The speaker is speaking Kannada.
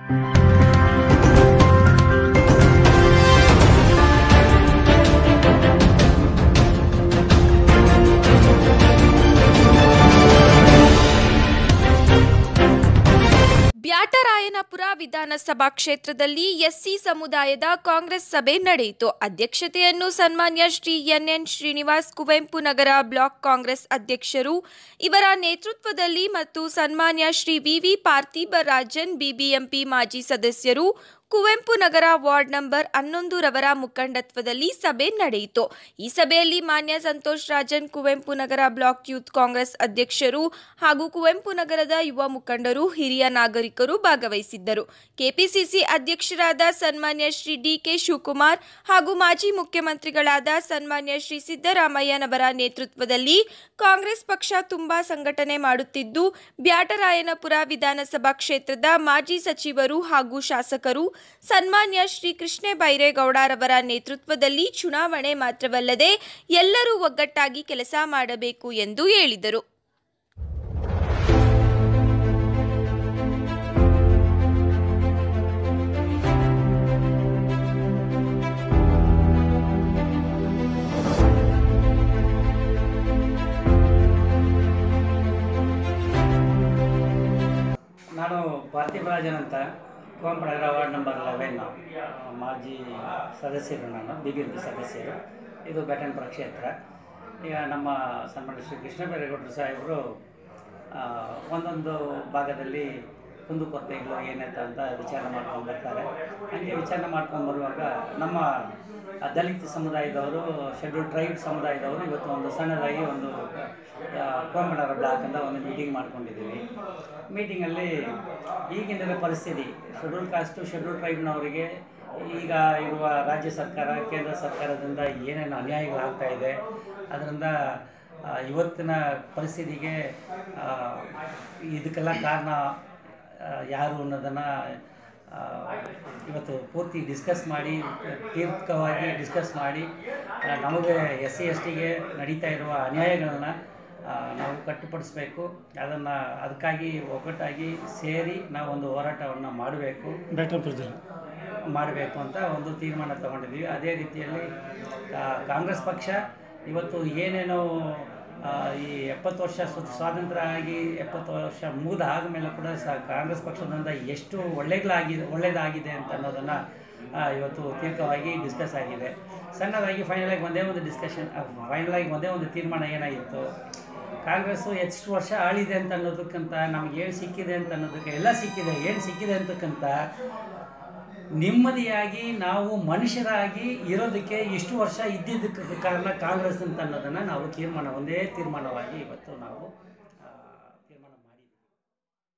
ಬ್ಯಾಟರಾಯನಪುರ ವಿಧಾನಸಭಾ ಕ್ಷೇತ್ರದಲ್ಲಿ ಎಸ್ಸಿ ಸಮುದಾಯದ ಕಾಂಗ್ರೆಸ್ ಸಭೆ ನಡೆಯಿತು ಅಧ್ಯಕ್ಷತೆಯನ್ನು ಸನ್ಮಾನ್ಯ ಶ್ರೀ ಎನ್ಎನ್ ಶ್ರೀನಿವಾಸ್ ಕುವೆಂಪು ನಗರ ಬ್ಲಾಕ್ ಕಾಂಗ್ರೆಸ್ ಅಧ್ಯಕ್ಷರು ಇವರ ನೇತೃತ್ವದಲ್ಲಿ ಮತ್ತು ಸನ್ಮಾನ್ಯ ಶ್ರೀ ವಿವಿ ಪಾರ್ಥಿಬ ರಾಜನ್ ಬಿಬಿಎಂಪಿ ಮಾಜಿ ಸದಸ್ಯರು ಕುವೆಂಪು ನಗರ ವಾರ್ಡ್ ನಂಬರ್ ಹನ್ನೊಂದು ರವರ ಮುಖಂಡತ್ವದಲ್ಲಿ ಸಭೆ ನಡೆಯಿತು ಈ ಸಭೆಯಲ್ಲಿ ಮಾನ್ಯ ಸಂತೋಷ್ ರಾಜನ್ ಕುವೆಂಪು ನಗರ ಬ್ಲಾಕ್ ಯೂತ್ ಕಾಂಗ್ರೆಸ್ ಅಧ್ಯಕ್ಷರು ಹಾಗೂ ಕುವೆಂಪು ನಗರದ ಯುವ ಮುಖಂಡರು ಹಿರಿಯ ನಾಗರಿಕರು ಭಾಗವಹಿಸಿದ್ದರು ಕೆಪಿಸಿಸಿ ಅಧ್ಯಕ್ಷರಾದ ಸನ್ಮಾನ್ಯ ಶ್ರೀ ಡಿಕೆ ಶಿವಕುಮಾರ್ ಹಾಗೂ ಮಾಜಿ ಮುಖ್ಯಮಂತ್ರಿಗಳಾದ ಸನ್ಮಾನ್ಯ ಶ್ರೀ ಸಿದ್ದರಾಮಯ್ಯನವರ ನೇತೃತ್ವದಲ್ಲಿ ಕಾಂಗ್ರೆಸ್ ಪಕ್ಷ ತುಂಬಾ ಸಂಘಟನೆ ಮಾಡುತ್ತಿದ್ದು ಬ್ಯಾಟರಾಯನಪುರ ವಿಧಾನಸಭಾ ಕ್ಷೇತ್ರದ ಮಾಜಿ ಸಚಿವರು ಹಾಗೂ ಶಾಸಕರು ಸನ್ಮಾನ್ಯ ಶ್ರೀ ಕೃಷ್ಣ ಬೈರೇಗೌಡರವರ ನೇತೃತ್ವದಲ್ಲಿ ಚುನಾವಣೆ ಮಾತ್ರವಲ್ಲದೆ ಎಲ್ಲರೂ ಒಗ್ಗಟ್ಟಾಗಿ ಕೆಲಸ ಮಾಡಬೇಕು ಎಂದು ಹೇಳಿದರು ನಾನು ಪಾರ್ಥಿವರಾಜನ್ ಅಂತ ಕುವೆಂಪುನಗರ ವಾರ್ಡ್ ನಂಬರ್ ಲೆವೆನ್ ಮಾಜಿ ಸದಸ್ಯರು ನಾನು ಬಿ ಬಿ ಎಂ ಪಿ ಸದಸ್ಯರು ಇದು ಬೆಟನ್ಪುರ ಕ್ಷೇತ್ರ ಈಗ ನಮ್ಮ ಸನ್ಮಾನ್ಯ ಶ್ರೀ ಕೃಷ್ಣ ಬೈರೇಗೌಡರು ಸಾಹೇಬರು ಆ, ಒಂದೊಂದು ಭಾಗದಲ್ಲಿ ಕುಂದುಕೊರತೆಗಳು ಏನಾಯ್ತು ಅಂತ ವಿಚಾರ ಮಾಡ್ಕೊಂಡು ಬರ್ತಾರೆ ಹಾಗೆ ವಿಚಾರ ಮಾಡ್ಕೊಂಡು ಬರುವಾಗ ನಮ್ಮ ಆ, ದಲಿತ ಸಮುದಾಯದವರು ಶೆಡ್ಯೂಲ್ ಟ್ರೈಬ್ ಸಮುದಾಯದವರು ಇವತ್ತು ಒಂದು ಸಣ್ಣದಾಗಿ ಒಂದು ಆ, ಕುವೆಂಪುನಗರ ಬ್ಲಾಕ್ ಅಂತ ಒಂದು ಮೀಟಿಂಗ್ ಮಾಡ್ಕೊಂಡಿದ್ದೀವಿ ಮೀಟಿಂಗಲ್ಲಿ ಈಗಿನ ಪರಿಸ್ಥಿತಿ ಶೆಡ್ಯೂಲ್ ಕಾಸ್ಟು ಶೆಡ್ಯೂಲ್ ಟ್ರೈಬ್ನವರಿಗೆ ಈಗ ಇರುವ ರಾಜ್ಯ ಸರ್ಕಾರ ಕೇಂದ್ರ ಸರ್ಕಾರದಿಂದ ಏನೇನು ಅನ್ಯಾಯಗಳಾಗ್ತಾ ಇದೆ ಅದರಿಂದ ಆ, ಇವತ್ತಿನ ಪರಿಸ್ಥಿತಿಗೆ ಆ, ಇದಕ್ಕೆಲ್ಲ ಕಾರಣ ಆ, ಯಾರು ಅನ್ನೋದನ್ನು ಆ, ಇವತ್ತು ಪೂರ್ತಿ ಡಿಸ್ಕಸ್ ಮಾಡಿ ತೀರ್ಘವಾಗಿ ಡಿಸ್ಕಸ್ ಮಾಡಿ ಆ, ನಮಗೆ ಎಸ್ ಸಿ ಎಸ್ ಟಿಗೆ ನಡೀತಾ ಇರುವ ಅನ್ಯಾಯಗಳನ್ನ ಆ, ನಾವು ಕಟ್ಟುಪಡಿಸ್ಬೇಕು ಅದನ್ನು ಅದಕ್ಕಾಗಿ ಒಗ್ಗಟ್ಟಾಗಿ ಸೇರಿ ನಾವು ಒಂದು ಹೋರಾಟವನ್ನು ಮಾಡಬೇಕು ಬ್ಯಾಟರಾಯನಪುರದಲ್ಲಿ ಮಾಡಬೇಕು ಅಂತ ಒಂದು ತೀರ್ಮಾನ ತಗೊಂಡಿದ್ದೀವಿ ಅದೇ ರೀತಿಯಲ್ಲಿ ಕಾ- ಕಾಂಗ್ರೆಸ್ ಪಕ್ಷ ಇವತ್ತು ಏನೇನೋ ಆ, ಈ ಎಪ್ಪತ್ತು ವರ್ಷ ಸ್ವ- ಸ್ವಾತಂತ್ರ್ಯ ಆಗಿ ಎಪ್ಪತ್ತು ವರ್ಷ ಮುಗಿದ ಆದಮೇಲೆ ಕೂಡ ಸಹ ಕಾಂಗ್ರೆಸ್ ಪಕ್ಷದಿಂದ ಎಷ್ಟು ಒಳ್ಳೆಗಳಾಗಿದೆ ಒಳ್ಳೆಯದಾಗಿದೆ ಅಂತ ಅನ್ನೋದನ್ನು ಇವತ್ತು ತೀರ್ಘವಾಗಿ ಡಿಸ್ಕಸ್ ಆಗಿದೆ ಸಣ್ಣದಾಗಿ ಫೈನಲಾಗಿ ಒಂದೇ ಒಂದು ಡಿಸ್ಕಷನ್ ಫೈನಲಾಗಿ ಒಂದೇ ಒಂದು ತೀರ್ಮಾನ ಏನಾಗಿತ್ತು ಕಾಂಗ್ರೆಸ್ಸು ಎಷ್ಟು ವರ್ಷ ಆಳಿದೆ ಅಂತ ಅನ್ನೋದಕ್ಕಂತ ನಮ್ಗೆ ಏನು ಸಿಕ್ಕಿದೆ ಅಂತ ಅನ್ನೋದಕ್ಕೆ ಎಲ್ಲ ಸಿಕ್ಕಿದೆ ಏನು ಸಿಕ್ಕಿದೆ ಅಂತಕ್ಕಂತ ನೆಮ್ಮದಿಯಾಗಿ ನಾವು ಮನುಷ್ಯರಾಗಿ ಇರೋದಕ್ಕೆ ಇಷ್ಟು ವರ್ಷ ಇದ್ದಿದ್ದಕ್ಕೆ ಕಾರಣ ಕಾಂಗ್ರೆಸ್ ಅಂತ ಅನ್ನೋದನ್ನು ನಾವು ತೀರ್ಮಾನ ಒಂದೇ ತೀರ್ಮಾನವಾಗಿ ಇವತ್ತು ನಾವು